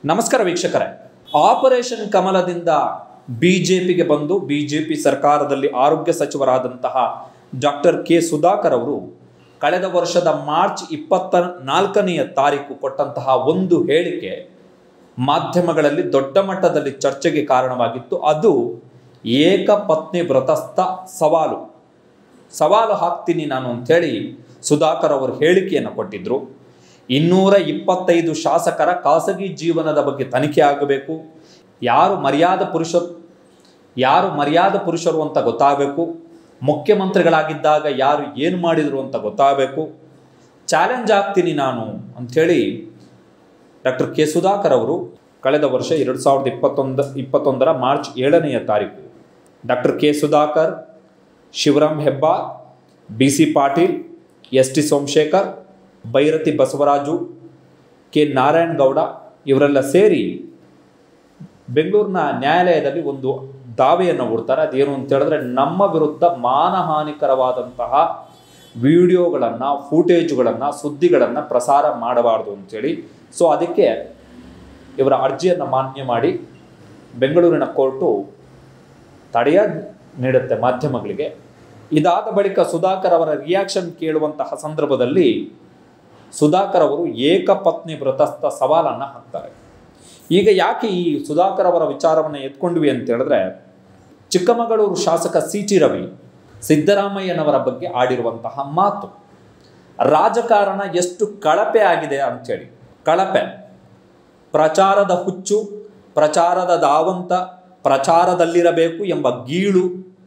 ನಮಸ್ಕಾರ ವೀಕ್ಷಕರೇ ಆಪರೇಷನ್ ಕಮಲದಿಂದ ಬಿಜೆಪಿಗೆ ಬಂದು ಬಿಜೆಪಿ ಸರ್ಕಾರದಲ್ಲಿ ಆರೋಗ್ಯ ಸಚಿವರಾದಂತಹ ಡಾಕ್ಟರ್ ಕೆ ಸುಧಾಕರ್ ಅವರು ಕಳೆದ ವರ್ಷದ ಮಾರ್ಚ್ ಇಪ್ಪತ್ತ ನಾಲ್ಕನೆಯ ತಾರೀಕು ಕೊಟ್ಟಂತಹ ಒಂದು ಹೇಳಿಕೆ ಮಾಧ್ಯಮಗಳಲ್ಲಿ ದೊಡ್ಡ ಮಟ್ಟದಲ್ಲಿ ಚರ್ಚೆಗೆ ಕಾರಣವಾಗಿತ್ತು ಅದು ಏಕಪತ್ನಿ ವ್ರತಸ್ಥ ಸವಾಲು ಸವಾಲು ಹಾಕ್ತೀನಿ ನಾನು ಅಂಥೇಳಿ ಸುಧಾಕರ್ ಅವರು ಹೇಳಿಕೆಯನ್ನು ಕೊಟ್ಟಿದ್ರು ಇನ್ನೂರ ಇಪ್ಪತ್ತೈದು ಶಾಸಕರ ಖಾಸಗಿ ಜೀವನದ ಬಗ್ಗೆ ತನಿಖೆ ಆಗಬೇಕು ಯಾರು ಮರ್ಯಾದ ಪುರುಷ ಯಾರು ಮರ್ಯಾದ ಪುರುಷರು ಅಂತ ಗೊತ್ತಾಗಬೇಕು ಮುಖ್ಯಮಂತ್ರಿಗಳಾಗಿದ್ದಾಗ ಯಾರು ಏನು ಮಾಡಿದರು ಅಂತ ಗೊತ್ತಾಗಬೇಕು ಚಾಲೆಂಜ್ ಆಗ್ತೀನಿ ನಾನು ಅಂಥೇಳಿ ಡಾಕ್ಟರ್ ಕೆ ಸುಧಾಕರ್ ಅವರು ಕಳೆದ ವರ್ಷ ಎರಡು ಸಾವಿರದ ಇಪ್ಪತ್ತೊಂದು ಇಪ್ಪತ್ತೊಂದರ ಮಾರ್ಚ್ ಏಳನೆಯ ತಾರೀಕು doctor K Sudhakar Shivaram Hebbar B C Patil S T Somashekar Byrathi Basavaraju K Narayan Gowda ಇವರೆಲ್ಲ ಸೇರಿ ಬೆಂಗಳೂರಿನ ನ್ಯಾಯಾಲಯದಲ್ಲಿ ಒಂದು ದಾವೆಯನ್ನು ಹೂಡ್ತಾರೆ ಅದೇನು ಅಂತ ಹೇಳಿದ್ರೆ ನಮ್ಮ ವಿರುದ್ಧ ಮಾನಹಾನಿಕರವಾದಂತಹ ವಿಡಿಯೋಗಳನ್ನು ಫೂಟೇಜ್ಗಳನ್ನು ಸುದ್ದಿಗಳನ್ನು ಪ್ರಸಾರ ಮಾಡಬಾರ್ದು ಅಂತೇಳಿ ಸೊ ಅದಕ್ಕೆ ಇವರ ಅರ್ಜಿಯನ್ನು ಮಾನ್ಯ ಮಾಡಿ ಬೆಂಗಳೂರಿನ ಕೋರ್ಟು ತಡೆಯ ನೀಡುತ್ತೆ ಮಾಧ್ಯಮಗಳಿಗೆ ಇದಾದ ಬಳಿಕ ಸುಧಾಕರ್ ಅವರ ರಿಯಾಕ್ಷನ್ ಕೇಳುವಂತಹ ಸಂದರ್ಭದಲ್ಲಿ ಸುಧಾಕರ್ ಅವರು ಏಕಪತ್ನಿ ವ್ರತಸ್ಥ ಸವಾಲನ್ನು ಹಾಕ್ತಾರೆ ಈಗ ಯಾಕೆ ಈ ಸುಧಾಕರ್ ಅವರ ವಿಚಾರವನ್ನು ಎತ್ಕೊಂಡ್ವಿ ಅಂತ ಹೇಳಿದ್ರೆ ಚಿಕ್ಕಮಗಳೂರು ಶಾಸಕ ಸಿ ಟಿ ರವಿ ಸಿದ್ದರಾಮಯ್ಯನವರ ಬಗ್ಗೆ ಆಡಿರುವಂತಹ ಮಾತು ರಾಜಕಾರಣ ಎಷ್ಟು ಕಳಪೆ ಆಗಿದೆ ಅಂಥೇಳಿ ಕಳಪೆ ಪ್ರಚಾರದ ಹುಚ್ಚು ಪ್ರಚಾರದ ಧಾವಂತ ಪ್ರಚಾರದಲ್ಲಿರಬೇಕು ಎಂಬ ಗೀಳು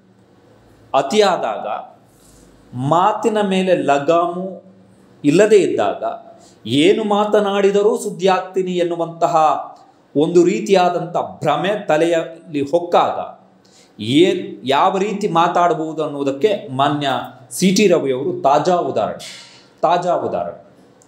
ಅತಿಯಾದಾಗ ಮಾತಿನ ಮೇಲೆ ಲಗಾಮು ಇಲ್ಲದೇ ಇದ್ದಾಗ ಏನು ಮಾತನಾಡಿದರೂ ಸುದ್ದಿ ಆಗ್ತೀನಿ ಎನ್ನುವಂತಹ ಒಂದು ರೀತಿಯಾದಂಥ ಭ್ರಮೆ ತಲೆಯಲ್ಲಿ ಹೊಕ್ಕಾಗ ಏನ್ ಯಾವ ರೀತಿ ಮಾತಾಡಬಹುದು ಅನ್ನುವುದಕ್ಕೆ ಮಾನ್ಯ ಸಿ ಟಿ ರವಿಯವರು ತಾಜಾ ಉದಾಹರಣೆ ತಾಜಾ ಉದಾಹರಣೆ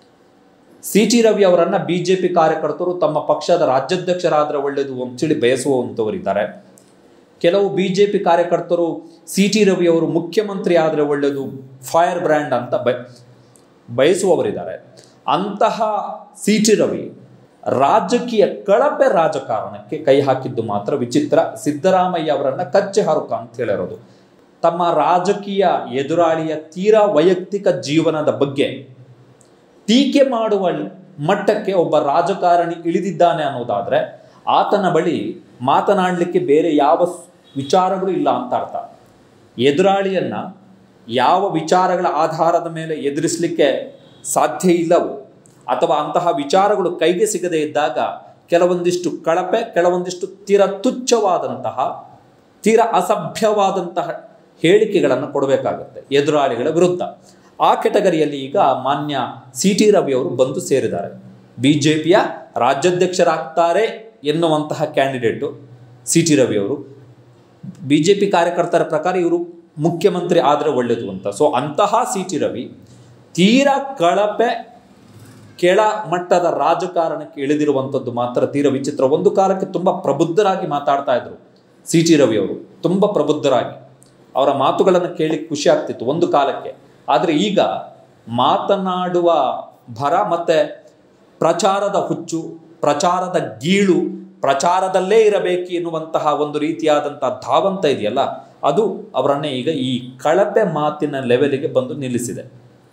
ಸಿ ಟಿ ರವಿ ಅವರನ್ನು ಬಿ ಜೆ ಪಿ ಕಾರ್ಯಕರ್ತರು ತಮ್ಮ ಪಕ್ಷದ ರಾಜ್ಯಾಧ್ಯಕ್ಷರಾದರೆ ಒಳ್ಳೆಯದು ಅಂತೇಳಿ ಬಯಸುವಂಥವರಿದ್ದಾರೆ ಕೆಲವು ಬಿ ಜೆ ಪಿ ಕಾರ್ಯಕರ್ತರು ಸಿ ಟಿ ರವಿ ಅವರು ಮುಖ್ಯಮಂತ್ರಿ ಆದರೆ ಒಳ್ಳೆಯದು ಫೈರ್ ಬ್ರ್ಯಾಂಡ್ ಅಂತ ಬಯ ಬಯಸುವವರಿದ್ದಾರೆ ಅಂತಹ ಸಿ ಟಿ ರವಿ ರಾಜಕೀಯ ಕಳಪೆ ರಾಜಕಾರಣಕ್ಕೆ ಕೈ ಹಾಕಿದ್ದು ಮಾತ್ರ ವಿಚಿತ್ರ ಸಿದ್ದರಾಮಯ್ಯ ಅವರನ್ನ ಕಚ್ಚೆ ಹಾರುಕ ಅಂತ ಹೇಳಿರೋದು ತಮ್ಮ ರಾಜಕೀಯ ಎದುರಾಳಿಯ ತೀರಾ ವೈಯಕ್ತಿಕ ಜೀವನದ ಬಗ್ಗೆ ಟೀಕೆ ಮಾಡುವ ಮಟ್ಟಕ್ಕೆ ಒಬ್ಬ ರಾಜಕಾರಣಿ ಇಳಿದಿದ್ದಾನೆ ಅನ್ನೋದಾದ್ರೆ ಆತನ ಬಳಿ ಮಾತನಾಡಲಿಕ್ಕೆ ಬೇರೆ ಯಾವ ವಿಚಾರಗಳು ಇಲ್ಲ ಅಂತ ಅರ್ಥ ಎದುರಾಳಿಯನ್ನ ಯಾವ ವಿಚಾರಗಳ ಆಧಾರದ ಮೇಲೆ ಎದುರಿಸಲಿಕ್ಕೆ ಸಾಧ್ಯ ಇಲ್ಲವೋ ಅಥವಾ ಅಂತಹ ವಿಚಾರಗಳು ಕೈಗೆ ಸಿಗದೇ ಇದ್ದಾಗ ಕೆಲವೊಂದಿಷ್ಟು ಕಳಪೆ ಕೆಲವೊಂದಿಷ್ಟು ತೀರ ತುಚ್ಛವಾದಂತಹ ತೀರ ಅಸಭ್ಯವಾದಂತಹ ಹೇಳಿಕೆಗಳನ್ನು ಕೊಡಬೇಕಾಗುತ್ತೆ ಎದುರಾಳಿಗಳ ವಿರುದ್ಧ ಆ ಕೆಟಗರಿಯಲ್ಲಿ ಈಗ ಮಾನ್ಯ ಸಿ ಟಿ ರವಿ ಅವರು ಬಂದು ಸೇರಿದ್ದಾರೆ ಬಿ ಜೆ ಪಿಯ ರಾಜ್ಯಾಧ್ಯಕ್ಷರಾಗ್ತಾರೆ ಎನ್ನುವಂತಹ ಕ್ಯಾಂಡಿಡೇಟು ಸಿ ಟಿ ರವಿ ಅವರು ಬಿ ಜೆ ಪಿ ಕಾರ್ಯಕರ್ತರ ಪ್ರಕಾರ ಇವರು ಮುಖ್ಯಮಂತ್ರಿ ಆದರೆ ಒಳ್ಳೆಯದು ಅಂತ ಸೊ ಅಂತಹ ಸಿ ಟಿ ರವಿ ತೀರಾ ಕಳಪೆ ಕೆಳ ಮಟ್ಟದ ರಾಜಕಾರಣಕ್ಕೆ ಇಳಿದಿರುವಂಥದ್ದು ಮಾತ್ರ ತೀರ ವಿಚಿತ್ರ ಒಂದು ಕಾಲಕ್ಕೆ ತುಂಬ ಪ್ರಬುದ್ಧರಾಗಿ ಮಾತಾಡ್ತಾ ಇದ್ರು ಸಿ ಟಿ ರವಿ ಅವರು ತುಂಬ ಪ್ರಬುದ್ಧರಾಗಿ ಅವರ ಮಾತುಗಳನ್ನು ಕೇಳಿ ಖುಷಿ ಆಗ್ತಿತ್ತು ಒಂದು ಕಾಲಕ್ಕೆ ಆದರೆ ಈಗ ಮಾತನಾಡುವ ಭರ ಮತ್ತು ಪ್ರಚಾರದ ಹುಚ್ಚು ಪ್ರಚಾರದ ಗೀಳು ಪ್ರಚಾರದಲ್ಲೇ ಇರಬೇಕು ಎನ್ನುವಂತಹ ಒಂದು ರೀತಿಯಾದಂತಹ ಧಾವಂತ ಇದೆಯಲ್ಲ ಅದು ಅವರನ್ನೇ ಈಗ ಈ ಕಳಪೆ ಮಾತಿನ ಲೆವೆಲಿಗೆ ಬಂದು ನಿಲ್ಲಿಸಿದೆ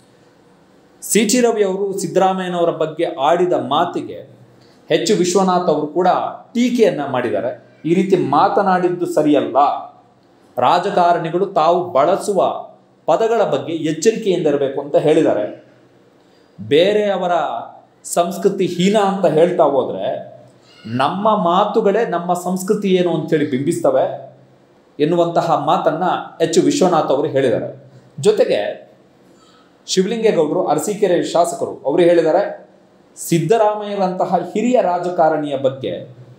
ಸಿ ಟಿ ರವಿ ಅವರು ಸಿದ್ದರಾಮಯ್ಯನವರ ಬಗ್ಗೆ ಆಡಿದ ಮಾತಿಗೆ ಹೆಚ್ಚು ವಿಶ್ವನಾಥ್ ಅವರು ಕೂಡ ಟೀಕೆಯನ್ನ ಮಾಡಿದ್ದಾರೆ ಈ ರೀತಿ ಮಾತನಾಡಿದ್ದು ಸರಿಯಲ್ಲ ರಾಜಕಾರಣಿಗಳು ತಾವು ಬಳಸುವ ಪದಗಳ ಬಗ್ಗೆ ಎಚ್ಚರಿಕೆಯಿಂದ ಇರಬೇಕು ಅಂತ ಹೇಳಿದ್ದಾರೆ ಬೇರೆಯವರ ಸಂಸ್ಕೃತಿ ಹೀನ ಅಂತ ಹೇಳ್ತಾ ಹೋದ್ರೆ ನಮ್ಮ ಮಾತುಗಳೇ ನಮ್ಮ ಸಂಸ್ಕೃತಿ ಏನು ಅಂತೇಳಿ ಬಿಂಬಿಸ್ತವೆ ಎನ್ನುವಂತಹ ಮಾತನ್ನ ಎಚ್ ವಿಶ್ವನಾಥ್ ಅವರು ಹೇಳಿದ್ದಾರೆ ಜೊತೆಗೆ ಶಿವಲಿಂಗೇಗೌಡರು ಅರಸೀಕೆರೆ ಶಾಸಕರು ಅವರು ಹೇಳಿದ್ದಾರೆ ಸಿದ್ದರಾಮಯ್ಯರಂತಹ ಹಿರಿಯ ರಾಜಕಾರಣಿಯ ಬಗ್ಗೆ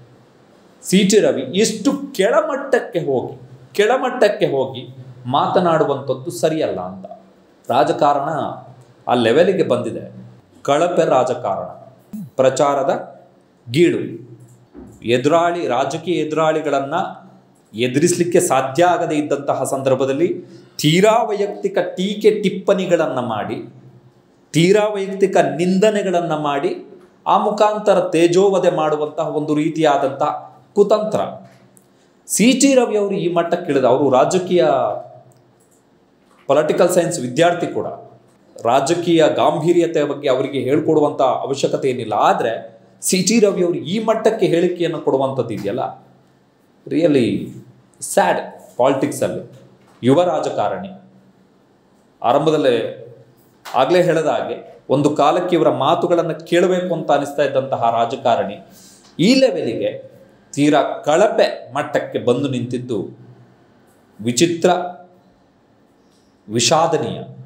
ಸಿ ಟಿ ರವಿ ಇಷ್ಟು ಕೆಳಮಟ್ಟಕ್ಕೆ ಹೋಗಿ ಕೆಳಮಟ್ಟಕ್ಕೆ ಹೋಗಿ ಮಾತನಾಡುವಂಥದ್ದು ಸರಿಯಲ್ಲ ಅಂತ ರಾಜಕಾರಣ ಆ ಲೆವೆಲಿಗೆ ಬಂದಿದೆ ಕಳಪೆ ರಾಜಕಾರಣ ಪ್ರಚಾರದ ಗೀಳು ಎದುರಾಳಿ ರಾಜಕೀಯ ಎದುರಾಳಿಗಳನ್ನು ಎದುರಿಸಲಿಕ್ಕೆ ಸಾಧ್ಯ ಆಗದೇ ಇದ್ದಂತಹ ಸಂದರ್ಭದಲ್ಲಿ ತೀರಾ ವೈಯಕ್ತಿಕ ಟೀಕೆ ಟಿಪ್ಪಣಿಗಳನ್ನು ಮಾಡಿ ತೀರಾ ವೈಯಕ್ತಿಕ ನಿಂದನೆಗಳನ್ನು ಮಾಡಿ ಆ ಮುಖಾಂತರ ತೇಜೋವಧೆ ಮಾಡುವಂತಹ ಒಂದು ರೀತಿಯಾದಂತಹ ಕುತಂತ್ರ ಸಿ ಟಿ ರವಿ ಅವರು ಈ ಮಟ್ಟಕ್ಕೆ ಇಳಿದ ಅವರು ರಾಜಕೀಯ ಪೊಲಿಟಿಕಲ್ ಸೈನ್ಸ್ ವಿದ್ಯಾರ್ಥಿ ಕೂಡ ರಾಜಕೀಯ ಗಾಂಭೀರ್ಯತೆಯ ಬಗ್ಗೆ ಅವರಿಗೆ ಹೇಳ್ಕೊಡುವಂಥ ಅವಶ್ಯಕತೆ ಏನಿಲ್ಲ ಆದರೆ ಸಿ ಟಿ ರವಿ ಅವರು ಈ ಮಟ್ಟಕ್ಕೆ ಹೇಳಿಕೆಯನ್ನು ಕೊಡುವಂಥದ್ದು ಇದೆಯಲ್ಲ ರಿಯಲಿ ಸ್ಯಾಡ್ ಪಾಲಿಟಿಕ್ಸಲ್ಲಿ ಯುವ ರಾಜಕಾರಣಿ ಆರಂಭದಲ್ಲೇ ಆಗಲೇ ಹೇಳಿದ ಹಾಗೆ ಒಂದು ಕಾಲಕ್ಕೆ ಇವರ ಮಾತುಗಳನ್ನು ಕೇಳಬೇಕು ಅಂತ ಅನಿಸ್ತಾ ಇದ್ದಂತಹ ರಾಜಕಾರಣಿ ಈ ಲೆವೆಲಿಗೆ ತೀರಾ ಕಳಪೆ ಮಟ್ಟಕ್ಕೆ ಬಂದು ನಿಂತಿದ್ದು ವಿಚಿತ್ರ ವಿಷಾದನೀಯ